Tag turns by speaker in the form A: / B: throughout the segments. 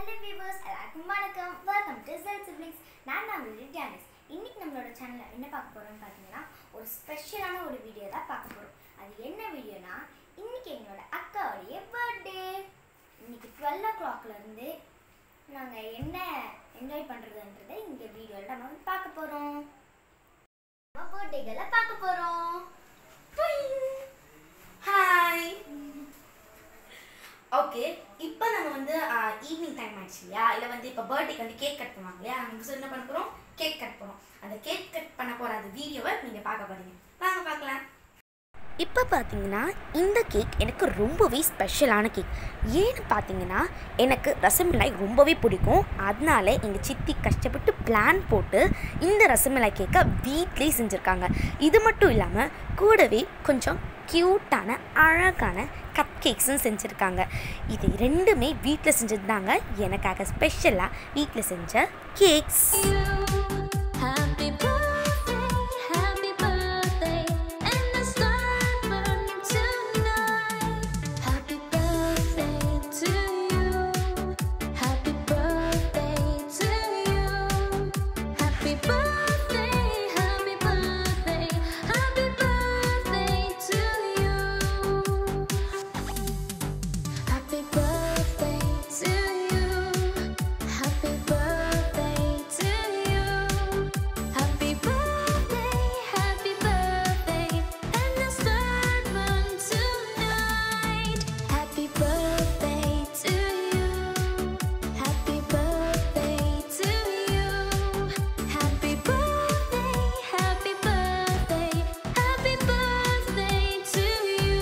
A: Hello viewers எல்லாருக்கும் வணக்கம் welcome to sell siblings நான் தான் உங்களுடைய ஜானிஸ் இன்னைக்கு நம்மளோட சேனலில் என்ன பார்க்க போகிறோம்னு பார்த்தீங்கன்னா ஒரு ஸ்பெஷலான ஒரு வீடியோ தான் பார்க்க போகிறோம் அது என்ன வீடியோனா இன்னைக்கு எங்களோட அக்காவுடைய பர்த்டே இன்னைக்கு டுவெல் ஓ கிளாக்லேருந்து நாங்கள் என்ன என்ஜாய் பண்ணுறதுன்றதை இந்த வீடியோவில் நம்ம வந்து பார்க்க போகிறோம் நம்ம பர்த்டேகளை பார்க்க போகிறோம்
B: ஹாய் ஓகே இப்போ நம்ம வந்து ஈவினிங் டைம் ஆயிடுச்சு இல்லையா இல்லை வந்து இப்போ பர்த்டேக்கு வந்து கேக் கட் பண்ணுவாங்க இல்லையா நம்ம என்ன பண்ண போகிறோம் கேக் கட் பண்ணுறோம் அந்த கேக் கட் பண்ண போகிற அந்த வீடியோவை நீங்கள் பார்க்க போறீங்க வாங்க பார்க்கலாம்
C: இப்போ பார்த்தீங்கன்னா இந்த கேக் எனக்கு ரொம்பவே ஸ்பெஷலான கேக் ஏன்னு பார்த்தீங்கன்னா எனக்கு ரசமலாய் ரொம்பவே பிடிக்கும் அதனால எங்கள் சித்தி கஷ்டப்பட்டு பிளான் போட்டு இந்த ரசமலாய் கேக்கை வீட்லேயே செஞ்சுருக்காங்க இது மட்டும் இல்லாமல் கூடவே கொஞ்சம் க்யூட்டான அழகான கப் கேக்ஸும் செஞ்சுருக்காங்க இது ரெண்டுமே வீட்டில் செஞ்சது தாங்க எனக்காக ஸ்பெஷலாக வீட்டில் செஞ்ச cakes
D: Happy birthday, happy birthday, and the star burn tonight. Happy birthday to you. Happy birthday to you. Happy birthday, happy birthday, happy birthday to you. Happy birthday to you. Happy birthday to you. Happy birthday, happy birthday, and the sun burn tonight. Happy birthday to you. Happy birthday to you. Happy birthday, happy birthday, happy birthday to you.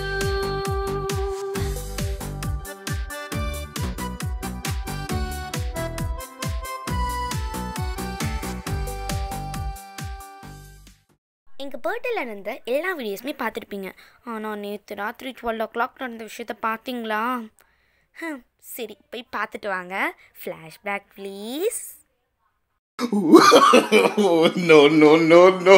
C: எங்கள் பர்த்டேல நடந்த எல்லா வீடியோஸுமே பார்த்துருப்பீங்க ஆனால் நேற்று ராத்திரி twelve ஓ clock நடந்த விஷயத்த பார்த்தீங்களா ஹம், சரி போய் பார்த்துட்டு வாங்க flashback please
E: oh, no, no, no, no.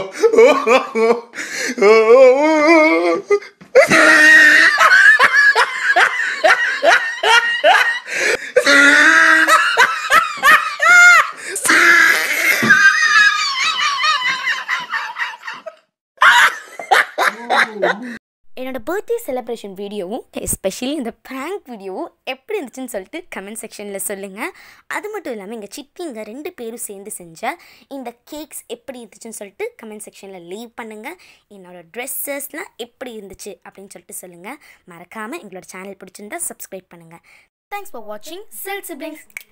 C: என்னோட பர்த்டே செலிப்ரேஷன் வீடியோவும் எஸ்பெஷலி இந்த ப்ராங்க் வீடியோவும் எப்படி இருந்துச்சுன்னு சொல்லிட்டு கமெண்ட் செக்ஷனில் சொல்லுங்கள் அது மட்டும் இல்லாமல் எங்கள் சித்திங்க ரெண்டு பேரும் சேர்ந்து செஞ்ச இந்த கேக்ஸ் எப்படி இருந்துச்சுன்னு சொல்லிட்டு கமெண்ட் செக்ஷனில் லீவ் பண்ணுங்கள் என்னோட ட்ரெஸ்ஸஸ்லாம் எப்படி இருந்துச்சு அப்படின்னு சொல்லிட்டு சொல்லுங்கள் மறக்காமல் எங்களோட சேனல் பிடிச்சிருந்தா சப்ஸ்கிரைப் பண்ணுங்கள் தேங்க்ஸ் ஃபார் வாட்சிங் செல் சிப்ளிங்ஸ்